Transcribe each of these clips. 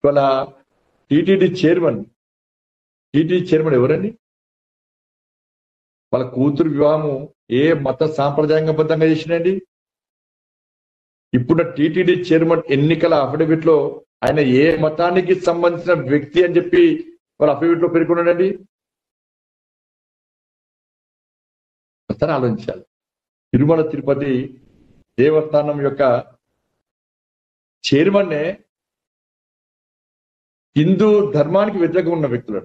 ఇవాళ TTD chairman TTD chairman ఎవరండి వాళ్ళ కూతురు వివాహము ఏ మత సాంప్రదాయంగబద్ధంగా చేసినండి ఇప్పుడు టిటిడి చైర్మన్ ఎన్నికల అఫిడవిట్ లో ఆయన ఏ మతానికి సంబంధించిన వ్యక్తి అని చెప్పి వాళ్ళ అఫిడవిట్ లో పేర్కొన్నాడండి ఒకసారి ఆలోచించాలి తిరుమల తిరుపతి దేవస్థానం యొక్క చైర్మన్నే హిందూ ధర్మానికి వ్యతిరేకంగా ఉన్న వ్యక్తులను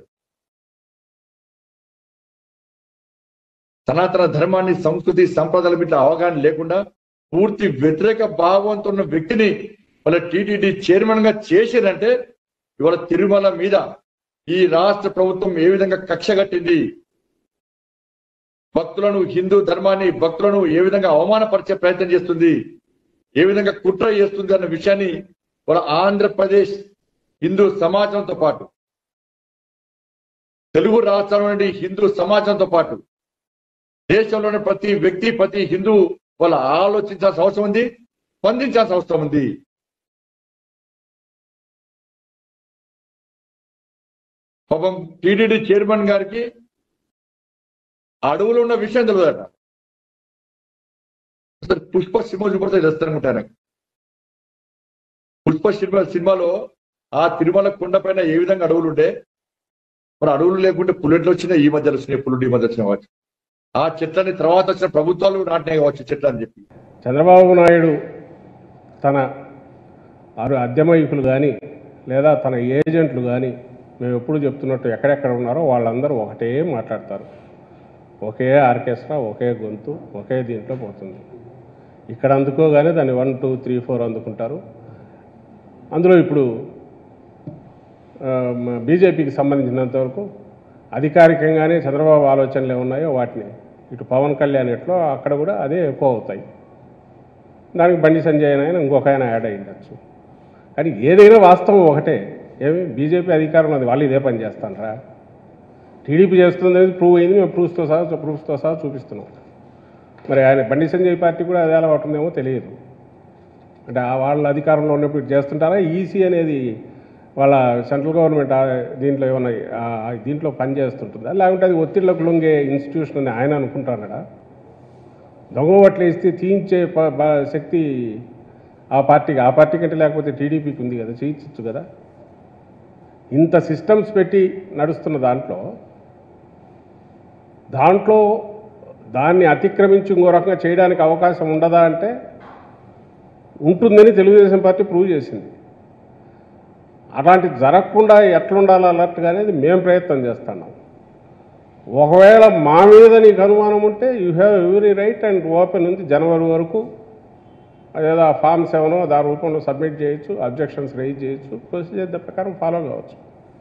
సనాతన ధర్మాన్ని సంస్కృతి సంప్రదాయాల మీద అవగాహన లేకుండా పూర్తి వ్యతిరేక భావంతో ఉన్న వ్యక్తిని వాళ్ళ టీటీడీ చైర్మన్ గా చేసేదంటే ఇవాళ తిరుమల మీద ఈ రాష్ట్ర ప్రభుత్వం ఏ విధంగా కక్ష కట్టింది భక్తులను హిందూ ధర్మాన్ని భక్తులను ఏ విధంగా అవమానపరిచే ప్రయత్నం చేస్తుంది ఏ విధంగా కుట్ర చేస్తుంది అన్న విషయాన్ని వాళ్ళ ఆంధ్రప్రదేశ్ హిందూ సమాజంతో పాటు తెలుగు రాష్ట్రాల నుండి హిందూ సమాజంతో పాటు దేశంలోని ప్రతి వ్యక్తి ప్రతి హిందూ వాళ్ళ ఆలోచించాల్సిన అవసరం ఉంది స్పందించాల్సిన అవసరం ఉంది పాపం టీటీడీ చైర్మన్ గారికి అడవులో ఉన్న విషయం తెలియదట అసలు పుష్ప సినిమా చూపడితే చేస్తారనుకుంటాను పుష్ప సినిమా సినిమాలో ఆ తిరుమల కొండ పైన ఏ విధంగా అడవులు ఉండే మరి అడవులు లేకుంటే పుల్లెట్లు వచ్చినాయి ఈ మధ్యలో వచ్చినాయి పుల్లుడు ఈ మధ్య వచ్చిన కావచ్చు ఆ చెట్లని తర్వాత వచ్చిన ప్రభుత్వాలు నాటినాయి కావచ్చు చెట్లు అని చెప్పి చంద్రబాబు నాయుడు తన ఆరు అద్దెమైకులు కానీ లేదా తన ఏజెంట్లు కానీ మేము ఎప్పుడు చెప్తున్నట్టు ఎక్కడెక్కడ ఉన్నారో వాళ్ళందరూ ఒకటే మాట్లాడతారు ఒకే ఆర్కెస్ట్రా ఒకే గొంతు ఒకే దీంట్లో పోతుంది ఇక్కడ అందుకోగానే దాన్ని వన్ టూ త్రీ ఫోర్ అందుకుంటారు అందులో ఇప్పుడు బీజేపీకి సంబంధించినంత వరకు అధికారికంగానే చంద్రబాబు ఆలోచనలు ఏమున్నాయో వాటిని ఇటు పవన్ కళ్యాణ్ ఎట్లో అక్కడ కూడా అదే ఎక్కువ అవుతాయి దానికి బండి సంజయ్ అయినా ఇంకొక ఆయన యాడ్ అయి ఉండొచ్చు కానీ ఏదైనా వాస్తవం ఒకటే ఏమి బీజేపీ అధికారంలో ఉంది వాళ్ళు ఇదే పని చేస్తానరా టీడీపీ చేస్తుంది అనేది ప్రూవ్ అయింది మేము ప్రూఫ్తో సహా ప్రూఫ్తో సహా చూపిస్తున్నాం మరి ఆయన బండి సంజయ్ పార్టీ కూడా అదే అలా ఉంటుందేమో తెలియదు అంటే ఆ వాళ్ళ అధికారంలో ఉన్నప్పుడు ఇది చేస్తుంటారా ఈసీ అనేది వాళ్ళ సెంట్రల్ గవర్నమెంట్ ఆ దీంట్లో ఏమన్నా ఆ దీంట్లో పని చేస్తుంటుందా లేకుంటే అది ఒత్తిళ్లకు లొంగే ఇన్స్టిట్యూషన్ అని ఆయన అనుకుంటారా దొంగ ఓట్లు వేస్తే తీయించే ప- బ- శక్తి ఆ పార్టీకి ఆ పార్టీ కంటే లేకపోతే టీడీపీకి ఉంది కదా చేయించచ్చు కదా ఇంత సిస్టమ్స్ పెట్టి నడుస్తున్న దాంట్లో దాంట్లో దాన్ని అతిక్రమించి ఇంకో రకంగా చేయడానికి అవకాశం ఉండదా అంటే ఉంటుందని తెలుగుదేశం పార్టీ ప్రూవ్ చేసింది అలాంటిది జరగకుండా ఎట్లుండాలి అలర్ట్గా అనేది మేము ప్రయత్నం చేస్తున్నాం ఒకవేళ మా మీద నీకు అనుమానం ఉంటే you have every right and open ఉంది జనవరి వరకు అదేదో ఆ ఫామ్ సెవెన్ దాని రూపంలో సబ్మిట్ చేయొచ్చు అబ్జెక్షన్స్ రైజ్ చేయొచ్చు ప్రొసీజర్ ద ప్రకారం ఫాలో కావచ్చు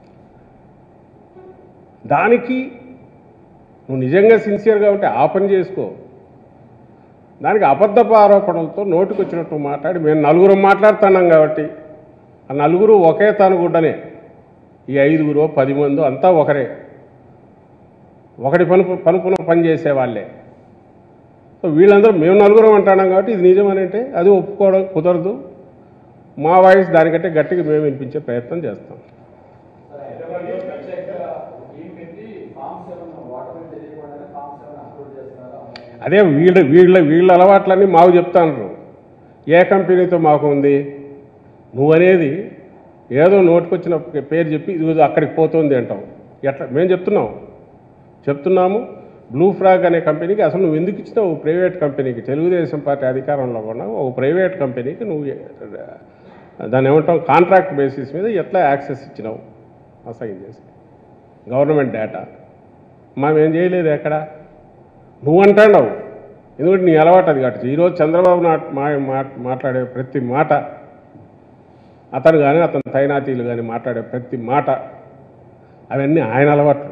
దానికి నువ్వు నిజంగా సిన్సియర్గా ఉంటే ఆ పని చేసుకో దానికి అబద్ధపు ఆరోపణలతో నోటికి వచ్చినట్టు మాట్లాడి మేము నలుగురు మాట్లాడుతున్నాం కాబట్టి ఆ నలుగురు ఒకే తనుగుడ్డనే ఈ ఐదుగురు పది మంది అంతా ఒకరే ఒకటి పనుపు పనుపున పని చేసేవాళ్ళే సో వీళ్ళందరూ మేము నలుగురం అంటున్నాం కాబట్టి ఇది నిజమనంటే అది ఒప్పుకోవడం కుదరదు మా వాయిస్ దానికంటే గట్టిగా మేము వినిపించే ప్రయత్నం చేస్తాం హైదరాబాద్లో ప్రత్యేక టీం పెట్టి ఫామ్ సెవెన్ వాటర్ తెలియకుండానే ఫామ్ సెవెన్ అప్లోడ్ చేస్తున్నారు అదే వీళ్ళ వీళ్ళ వీళ్ళ అలవాట్లన్నీ మాకు చెప్తాను ఏ కంపెనీతో మాకు ఉంది నువ్వనేది ఏదో నోటికొచ్చిన పేరు చెప్పి ఇది అక్కడికి పోతుంది అంటాం ఎట్లా మేము చెప్తున్నాం చెప్తున్నాము బ్లూ ఫ్రాగ్ అనే కంపెనీకి అసలు నువ్వు ఎందుకు ఇచ్చినావు ఒక ప్రైవేట్ కంపెనీకి తెలుగుదేశం పార్టీ అధికారంలో ఉన్నావు ఒక ప్రైవేట్ కంపెనీకి నువ్వు దాన్ని ఏమంటాం కాంట్రాక్ట్ బేసిస్ మీద ఎట్లా యాక్సెస్ ఇచ్చినావు అసైన్ చేసి గవర్నమెంట్ డేటా మేమేం చేయలేదు ఎక్కడ నువ్వు అంటాడావు ఎందుకంటే నీ అలవాటు అది కాబట్టి ఈరోజు చంద్రబాబు నాట్ మా మా- మాట్లాడే ప్రతి మాట అతను కానీ అతని తైనాతీలు కానీ మాట్లాడే ప్రతి మాట అవన్నీ ఆయన అలవాట్లు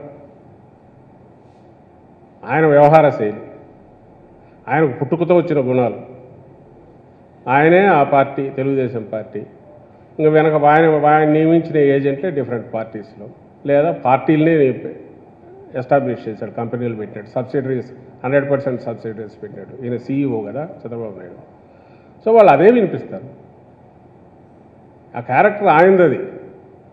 ఆయన వ్యవహార శైలి ఆయనకు పుట్టుకతో వచ్చిన గుణాలు ఆయనే ఆ పార్టీ తెలుగుదేశం పార్టీ ఇంకా వెనక ఆయన ఆయన నియమించిన ఏజెంట్లే డిఫరెంట్ పార్టీస్లో లేదా పార్టీలనే ఎస్టాబ్లిష్ చేశాడు కంపెనీలు పెట్టాడు సబ్సిడరీస్ హండ్రెడ్ పర్సెంట్ సబ్సిడరీస్ పెట్టాడు ఈయన సీఈఓ కదా చంద్రబాబు నాయుడు సో వాళ్ళు అదే వినిపిస్తారు ఆ క్యారెక్టర్ ఆయనది అది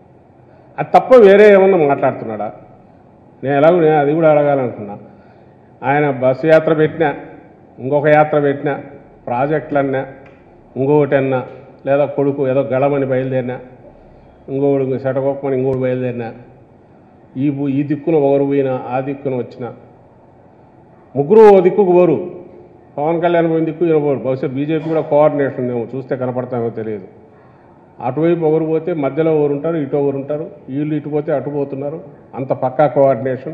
అది తప్ప వేరే ఏమన్నా మాట్లాడుతున్నాడా నేను ఎలాగో నేను అది కూడా అడగాలనుకున్నా ఆయన బస్సు యాత్ర పెట్టినా ఇంకొక యాత్ర పెట్టినా ప్రాజెక్టులన్నా ఇంకొకటి అన్నా లేదా కొడుకు ఏదో గళమని బయలుదేరినా ఇంకొకడు సెటగొప్పమని ఇంకోటి బయలుదేరినా ఈ బు- ఈ దిక్కున ఒకరు పోయినా ఆ దిక్కున వచ్చిన ముగ్గురు ఓ దిక్కుకు పోరు పవన్ కళ్యాణ్ పోయిన దిక్కు ఈయన పోరు బహుశా బీజేపీ కూడా కోఆర్డినేషన్ ఉందేమో చూస్తే కనపడతామో తెలియదు అటువైపు ఒకరు పోతే మధ్యలో ఒకరు ఉంటారు ఇటు ఒకరు ఉంటారు వీళ్ళు ఇటు పోతే అటు పోతున్నారు అంత పక్కా కోఆర్డినేషన్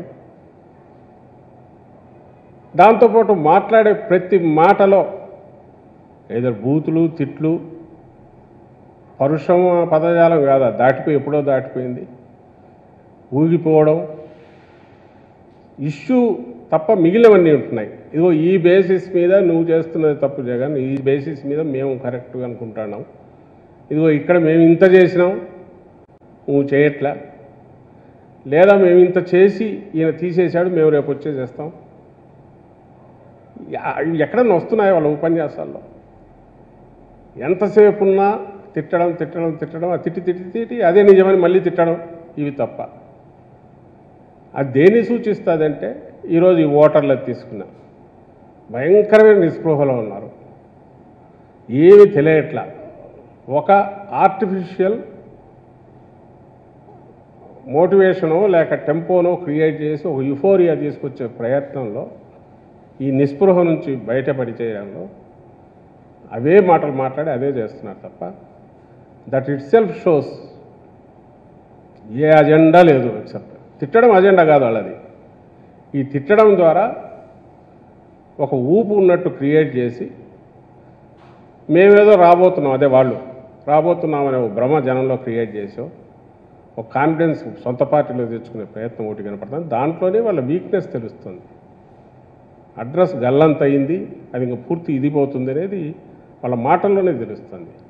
దాంతోపాటు మాట్లాడే ప్రతి మాటలో ఏదో బూతులు తిట్లు పరుషం పదజాలం కాదా దాటిపోయి ఎప్పుడో దాటిపోయింది ఊగిపోవడం ఇష్యూ తప్ప మిగిలినవన్నీ ఉంటున్నాయి ఇదిగో ఈ బేసిస్ మీద నువ్వు చేస్తున్నది తప్పు జగన్ ఈ బేసిస్ మీద మేము కరెక్ట్గా అనుకుంటున్నాం ఇదిగో ఇక్కడ మేము ఇంత చేసినాం నువ్వు చేయట్లా లేదా మేము ఇంత చేసి ఈయన తీసేశాడు మేము రేపు వచ్చే చేస్తాం ఇవి ఎక్కడన్నా వస్తున్నాయి వాళ్ళ ఉపన్యాసాల్లో ఎంతసేపు ఉన్నా తిట్టడం తిట్టడం తిట్టడం ఆ తిట్టి తిట్టి తిట్టి అదే నిజమని మళ్ళీ తిట్టడం ఇవి తప్ప అది దేన్ని సూచిస్తుందంటే ఈరోజు ఈ ఓటర్లు అది తీసుకున్నా భయంకరమైన నిస్పృహలో ఉన్నారు ఏమి తెలియట్లా ఒక ఆర్టిఫిషియల్ మోటివేషనో లేక టెంపోనో క్రియేట్ చేసి ఒక యుఫోరియా తీసుకొచ్చే ప్రయత్నంలో ఈ నిస్పృహ నుంచి బయటపడి చేయడంలో అవే మాటలు మాట్లాడి అదే చేస్తున్నారు తప్ప that itself shows a agenda లేదు ఎక్సెప్ట్ తిట్టడం అజెండా కాదు వాళ్ళది ఈ తిట్టడం ద్వారా ఒక ఊపు ఉన్నట్టు క్రియేట్ చేసి మేమేదో రాబోతున్నాం అదే వాళ్ళు రాబోతున్నామనే ఒక భ్రమ జనంలో క్రియేట్ చేసాం ఒక కాన్ఫిడెన్స్ సొంత పార్టీలో తెచ్చుకునే ప్రయత్నం ఒకటి కనపడుతుంది దాంట్లోనే వాళ్ళ వీక్నెస్ తెలుస్తుంది అడ్రస్ గల్లంత అయింది అది ఇంకా పూర్తి ఇదిపోతుంది అనేది వాళ్ళ మాటల్లోనే తెలుస్తుంది